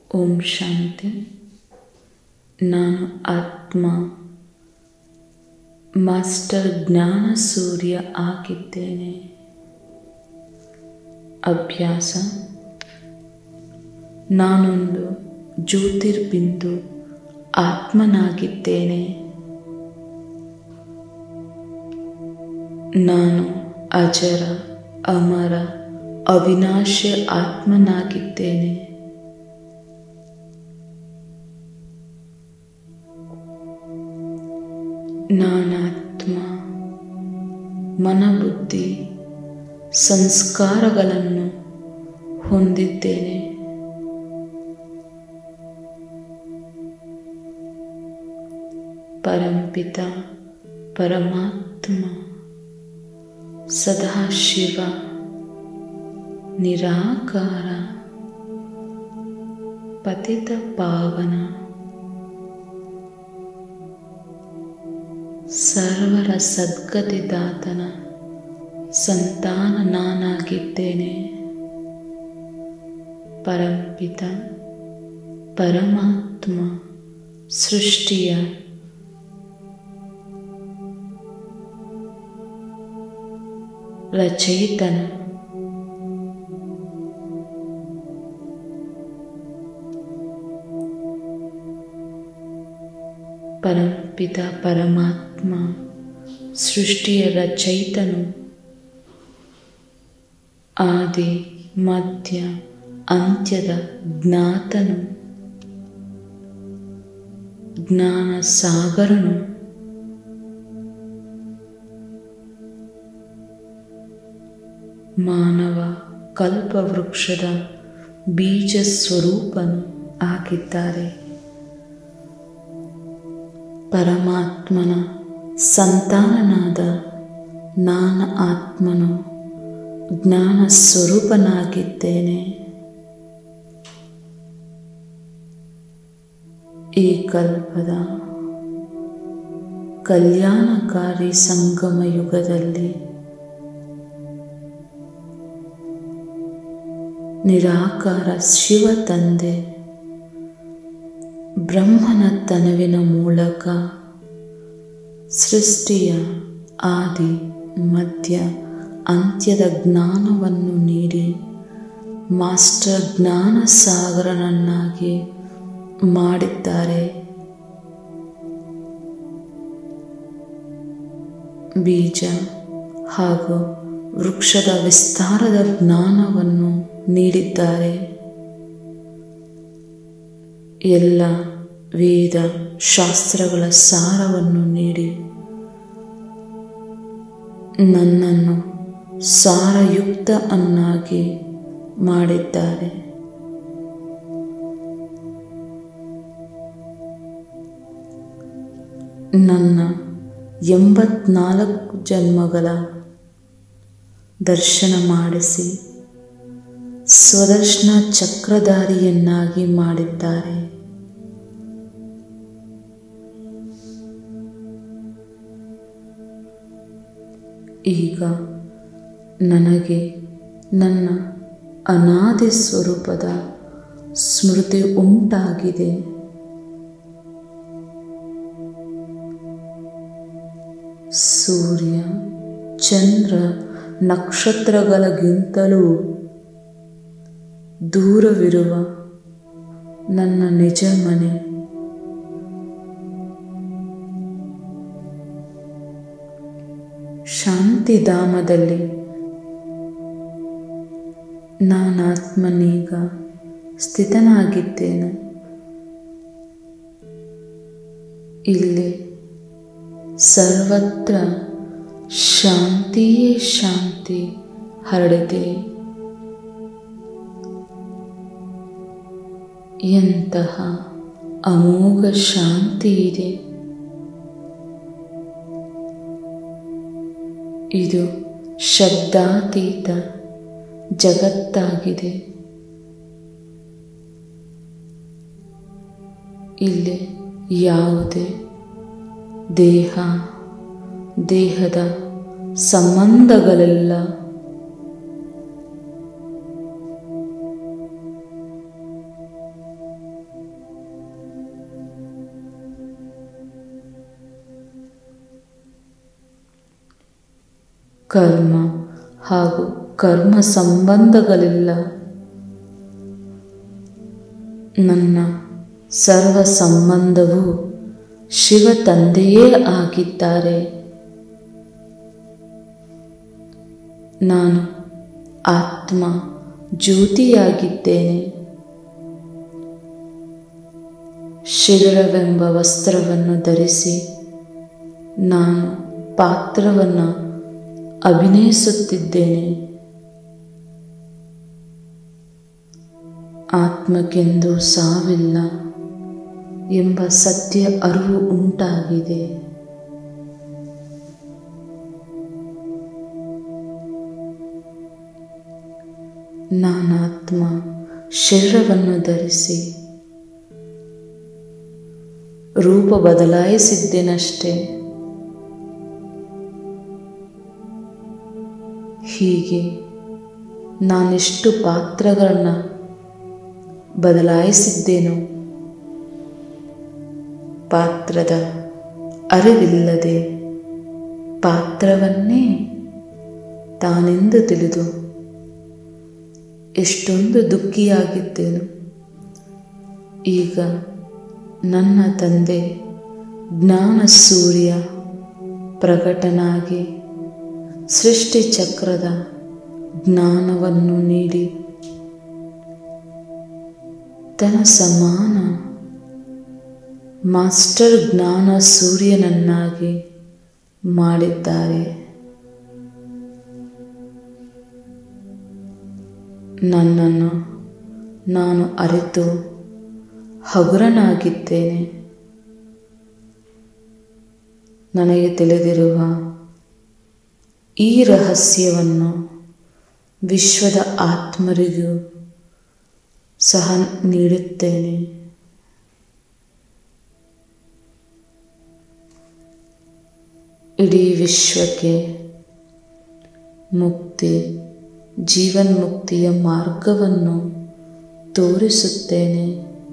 ಓಂ ಶಾಂತಿ ನಾನು ಆತ್ಮ ಮಾಸ್ಟರ್ ಜ್ಞಾನ ಸೂರ್ಯ ಆಗಿದ್ದೇನೆ ಅಭ್ಯಾಸ ನಾನೊಂದು ಜ್ಯೋತಿರ್ಬಿಂದು ಆತ್ಮನಾಗಿದ್ದೇನೆ ನಾನು ಅಜರ ಅಮರ ಅವಿನಾಶ ಆತ್ಮನಾಗಿದ್ದೇನೆ ನಾನಾತ್ಮ ಮನಬುದ್ಧಿ ಸಂಸ್ಕಾರಗಳನ್ನು ಹೊಂದಿದ್ದೇನೆ ಪರಂಪಿತ ಪರಮಾತ್ಮ ಸದಾಶಿವ ನಿರಾಕಾರ ಪತಿತ ಪಾವನ ಸರ್ವರ ಸದ್ಗತಿದಾತನ ಸಂತಾನ ನಾನಾಗಿದ್ದೇನೆ ಪರಂಪಿತ ಪರಮಾತ್ಮ ಸೃಷ್ಟಿಯ ರಚಯಿತನ ಪರಂಪಿತ ಪರಮಾತ್ಮ ಸೃಷ್ಟಿಯ ರಚಯಿತನು ಆದಿ ಮಧ್ಯ ಅಂತ್ಯದ ಜ್ಞಾತನು ಜ್ಞಾನ ಸಾಗರನು ಮಾನವ ಕಲ್ಪವೃಕ್ಷದ ಬೀಜ ಸ್ವರೂಪನು ಆಗಿದ್ದಾರೆ ಪರಮಾತ್ಮನ ಸಂತಾನನಾದ ನಾನ ಆತ್ಮನು ಜ್ಞಾನ ಸ್ವರೂಪನಾಗಿದ್ದೇನೆ ಈ ಕಲ್ಪದ ಕಲ್ಯಾಣಕಾರಿ ಸಂಗಮ ಯುಗದಲ್ಲಿ ನಿರಾಕಾರ ಶಿವ ತಂದೆ ಬ್ರಹ್ಮನ ತನವಿನ ಮೂಲಕ ಸೃಷ್ಟಿಯ ಆದಿ ಮಧ್ಯ ಅಂತ್ಯದ ಜ್ಞಾನವನ್ನು ನೀಡಿ ಮಾಸ್ಟರ್ ಜ್ಞಾನ ಸಾಗರನನ್ನಾಗಿ ಮಾಡಿದ್ದಾರೆ ಬೀಜ ಹಾಗೂ ವೃಕ್ಷದ ವಿಸ್ತಾರದ ಜ್ಞಾನವನ್ನು ನೀಡಿದ್ದಾರೆ ಎಲ್ಲ ವೇದ ಶಾಸ್ತ್ರಗಳ ಸಾರವನ್ನು ನೀಡಿ ನನ್ನನ್ನು ಸಾರಯುಕ್ತ ಅನ್ನಾಗಿ ಮಾಡಿದ್ದಾರೆ ನನ್ನ ಎಂಬತ್ನಾಲ್ಕು ಜನ್ಮಗಳ ದರ್ಶನ ಮಾಡಿಸಿ ಸ್ವದರ್ಶನ ಚಕ್ರಧಾರಿಯನ್ನಾಗಿ ಮಾಡಿದ್ದಾರೆ ಈಗ ನನಗೆ ನನ್ನ ಅನಾದಿ ಸ್ವರೂಪದ ಸ್ಮೃತಿ ಉಂಟಾಗಿದೆ ಸೂರ್ಯ ಚಂದ್ರ ನಕ್ಷತ್ರಗಳಿಗಿಂತಲೂ ದೂರವಿರುವ ನನ್ನ ನಿಜ ಮನೆ ಶಾಂತಿಧಾಮದಲ್ಲಿ ನಾನಾತ್ಮನೀಗ ಸ್ಥಿತನಾಗಿದ್ದೇನೆ ಇಲ್ಲಿ ಸರ್ವತ್ರ ಶಾಂತಿಯೇ ಶಾಂತಿ ಹರಡಿದೆ ಎಂತಹ ಅಮೋಘ ಶಾಂತಿ ಇದೆ ಇದು ಶಬ್ದಾತೀತ ಜಗತ್ತಾಗಿದೆ ಇಲ್ಲಿ ಯಾವುದೇ ದೇಹ ದೇಹದ ಸಂಬಂಧಗಳೆಲ್ಲ ಕರ್ಮ ಹಾಗೂ ಕರ್ಮ ಸಂಬಂಧಗಳಿಲ್ಲ ನನ್ನ ಸರ್ವ ಸಂಬಂಧವು ಶಿವ ತಂದೆಯೇ ಆಗಿದ್ದಾರೆ ನಾನು ಆತ್ಮ ಜ್ಯೋತಿಯಾಗಿದ್ದೇನೆ ಶಿರವೆಂಬ ವಸ್ತ್ರವನ್ನು ಧರಿಸಿ ನಾನು ಪಾತ್ರವನ್ನು ಅಭಿನಯಿಸುತ್ತಿದ್ದೇನೆ ಆತ್ಮಕ್ಕೆಂದು ಸಾವಿಲ್ಲ ಎಂಬ ಸತ್ಯ ಅರಿವು ಉಂಟಾಗಿದೆ ನಾನಾತ್ಮ ಶರೀರವನ್ನು ಧರಿಸಿ ರೂಪ ಬದಲಾಯಿಸಿದ್ದೇನಷ್ಟೇ ಹೀಗೆ ನಾನೆಷ್ಟು ಪಾತ್ರಗಳನ್ನ ಬದಲಾಯಿಸಿದ್ದೇನೋ ಪಾತ್ರದ ಅರಿವಿಲ್ಲದೆ ಪಾತ್ರವನ್ನೇ ತಾನೆಂದು ತಿಳಿದು ಎಷ್ಟೊಂದು ದುಃಖಿಯಾಗಿದ್ದೇನು ಈಗ ನನ್ನ ತಂದೆ ಜ್ಞಾನ ಸೂರ್ಯ ಪ್ರಕಟನಾಗಿ ಸೃಷ್ಟಿ ಚಕ್ರದ ಜ್ಞಾನವನ್ನು ನೀಡಿ ತನ್ನ ಸಮಾನ ಮಾಸ್ಟರ್ ಜ್ಞಾನ ಸೂರ್ಯನನ್ನಾಗಿ ಮಾಡಿದ್ದಾರೆ ನನ್ನನ್ನು ನಾನು ಅರಿತು ಹಗುರನಾಗಿದ್ದೇನೆ ನನಗೆ ತಿಳಿದಿರುವ ಈ ರಹಸ್ಯವನ್ನು ವಿಶ್ವದ ಆತ್ಮರಿಗೂ ಸಹ ನೀಡುತ್ತೇನೆ ಇಡೀ ವಿಶ್ವಕ್ಕೆ ಮುಕ್ತಿ ಜೀವನ್ಮುಕ್ತಿಯ ಮಾರ್ಗವನ್ನು ತೋರಿಸುತ್ತೇನೆ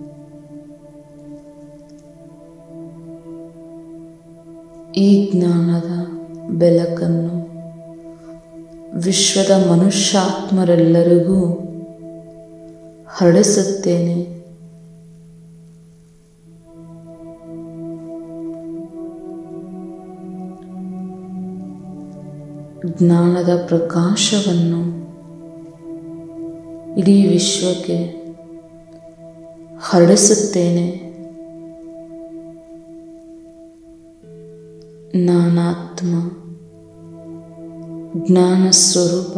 ಈ ಜ್ಞಾನದ ಬೆಳಕನ್ನು ವಿಶ್ವದ ಮನುಷ್ಯಾತ್ಮರೆಲ್ಲರಿಗೂ ಹರಡಿಸುತ್ತೇನೆ ಜ್ಞಾನದ ಪ್ರಕಾಶವನ್ನು ಇಡೀ ವಿಶ್ವಕ್ಕೆ ಹರಡಿಸುತ್ತೇನೆ ನಾನಾತ್ಮ ಜ್ಞಾನ ಸ್ವರೂಪ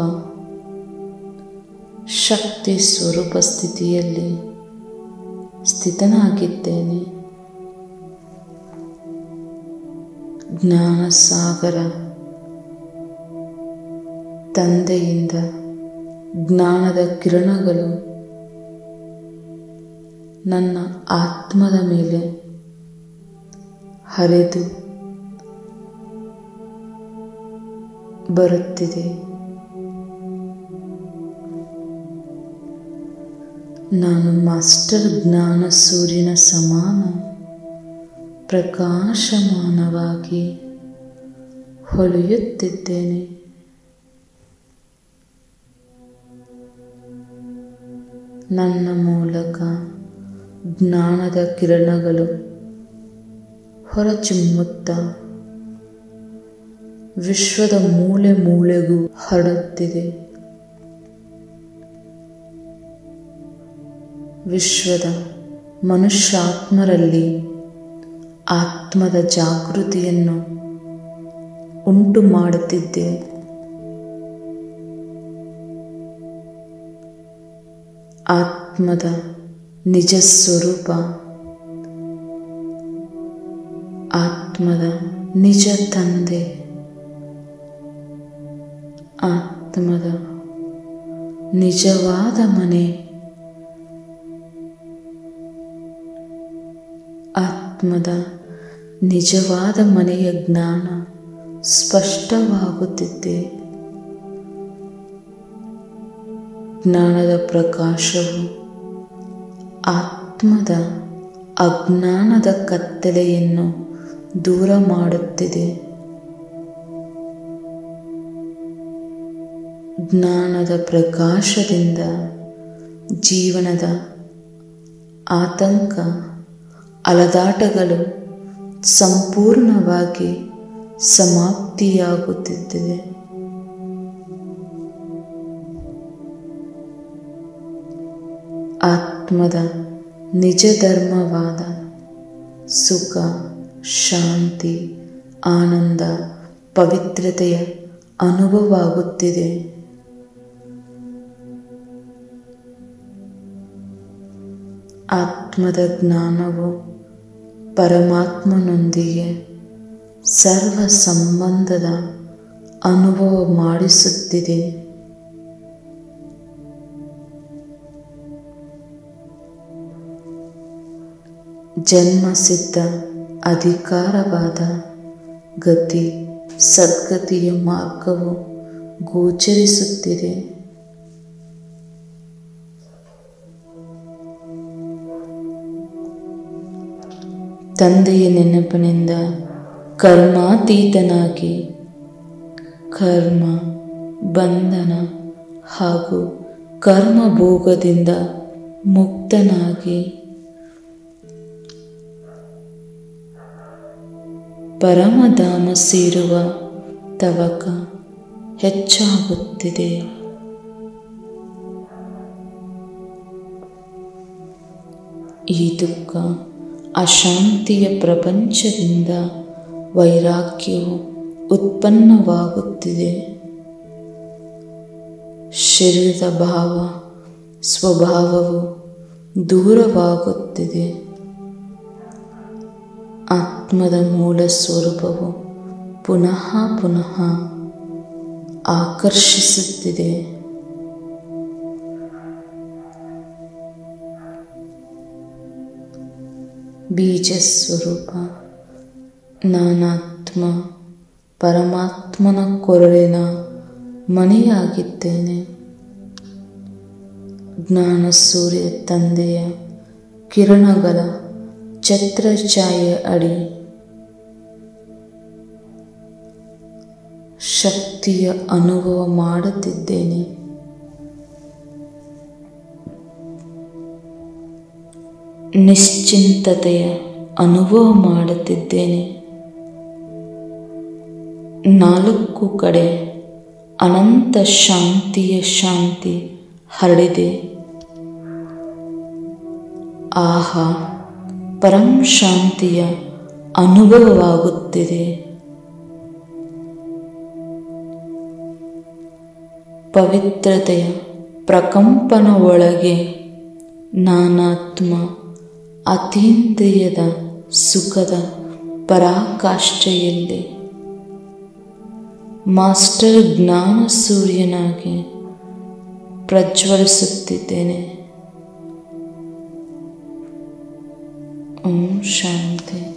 ಶಕ್ತಿ ಸ್ವರೂಪ ಸ್ಥಿತಿಯಲ್ಲಿ ಸ್ಥಿತನಾಗಿದ್ದೇನೆ ಜ್ಞಾನ ಸಾಗರ ತಂದೆಯಿಂದ ಜ್ಞಾನದ ಕಿರಣಗಳು ನನ್ನ ಆತ್ಮದ ಮೇಲೆ ಹರಿದು ಬರುತ್ತಿದೆ ನಾನು ಮಾಸ್ಟರ್ ಜ್ಞಾನ ಸೂರ್ಯನ ಸಮಾನ ಪ್ರಕಾಶಮಾನವಾಗಿ ಹೊಳೆಯುತ್ತಿದ್ದೇನೆ ನನ್ನ ಮೂಲಕ ಜ್ಞಾನದ ಕಿರಣಗಳು ಹೊರಚಿಮ್ಮುತ್ತ ವಿಶ್ವದ ಮೂಲೆ ಮೂಲೆಗೂ ಹರಡುತ್ತಿದೆ ವಿಶ್ವದ ಮನುಷ್ಯಾತ್ಮರಲ್ಲಿ ಆತ್ಮದ ಜಾಗೃತಿಯನ್ನು ಉಂಟು ಮಾಡುತ್ತಿದ್ದೆ ಆತ್ಮದ ನಿಜ ಸ್ವರೂಪ ಆತ್ಮದ ನಿಜ ತಂದೆ ಆತ್ಮದ ನಿಜವಾದ ಮನೆ ಆತ್ಮದ ನಿಜವಾದ ಮನೆಯ ಜ್ಞಾನ ಸ್ಪಷ್ಟವಾಗುತ್ತಿದೆ ಜ್ಞಾನದ ಪ್ರಕಾಶವು ಆತ್ಮದ ಅಜ್ಞಾನದ ಕತ್ತಲೆಯನ್ನು ದೂರ ಮಾಡುತ್ತಿದೆ ಜ್ಞಾನದ ಪ್ರಕಾಶದಿಂದ ಜೀವನದ ಆತಂಕ ಅಲದಾಟಗಳು ಸಂಪೂರ್ಣವಾಗಿ ಸಮಾಪ್ತಿಯಾಗುತ್ತಿದ್ದಿದೆ ಆತ್ಮದ ನಿಜ ಧರ್ಮವಾದ ಸುಖ ಶಾಂತಿ ಆನಂದ ಪವಿತ್ರತೆಯ ಅನುಭವವಾಗುತ್ತಿದೆ ಆತ್ಮದ ಜ್ಞಾನವು ಪರಮಾತ್ಮನೊಂದಿಗೆ ಸರ್ವ ಸಂಬಂಧದ ಅನುಭವ ಮಾಡಿಸುತ್ತಿದೆ ಜನ್ಮಸಿದ್ಧ ಅಧಿಕಾರವಾದ ಗತಿ ಸದ್ಗತಿಯ ಮಾರ್ಗವು ಗೋಚರಿಸುತ್ತಿದೆ ತಂದೆಯ ನೆನಪಿನಿಂದ ಕರ್ಮಾತೀತನಾಗಿ ಕರ್ಮ ಬಂಧನ ಹಾಗೂ ಕರ್ಮಭೋಗದಿಂದ ಮುಕ್ತನಾಗಿ ಪರಮಧಾಮ ಸೇರುವ ತವಕ ಹೆಚ್ಚಾಗುತ್ತಿದೆ ಈ ದುಃಖ ಅಶಾಂತಿಯ ಪ್ರಪಂಚದಿಂದ ವೈರಾಗ್ಯವು ಉತ್ಪನ್ನವಾಗುತ್ತಿದೆ ಶರೀರದ ಭಾವ ಸ್ವಭಾವವು ದೂರವಾಗುತ್ತಿದೆ ಆತ್ಮದ ಮೂಲ ಸ್ವರೂಪವು ಪುನಃ ಪುನಃ ಆಕರ್ಷಿಸುತ್ತಿದೆ ಬೀಜ ಸ್ವರೂಪ ನಾನಾತ್ಮ ಪರಮಾತ್ಮನ ಕೊರಳಿನ ಮನೆಯಾಗಿದ್ದೇನೆ ಜ್ಞಾನ ಸೂರ್ಯ ತಂದೆಯ ಕಿರಣಗಳ ಛತ್ರಛಾಯೆ ಅಡಿ ಶಕ್ತಿಯ ಅನುಭವ ಮಾಡುತ್ತಿದ್ದೇನೆ ನಿಶ್ಚಿಂತತೆಯ ಅನುಭವ ಮಾಡುತ್ತಿದ್ದೇನೆ ನಾಲ್ಕು ಕಡೆ ಅನಂತ ಶಾಂತಿಯ ಶಾಂತಿ ಹರಡಿದೆ ಆಹಾ ಪರಂ ಶಾಂತಿಯ ಅನುಭವವಾಗುತ್ತಿದೆ ಪವಿತ್ರತೆಯ ಪ್ರಕಂಪನ ಒಳಗೆ ನಾನಾತ್ಮ ಅತೀಂದ್ರಿಯದ ಸುಖದ ಪರಾಕಾಷ್ಠೆಯಲ್ಲಿ ಮಾಸ್ಟರ್ ಜ್ಞಾನ ಸೂರ್ಯನಾಗಿ ಪ್ರಜ್ವಲಿಸುತ್ತಿದ್ದೇನೆ ಓಂ ಶಾಂತಿ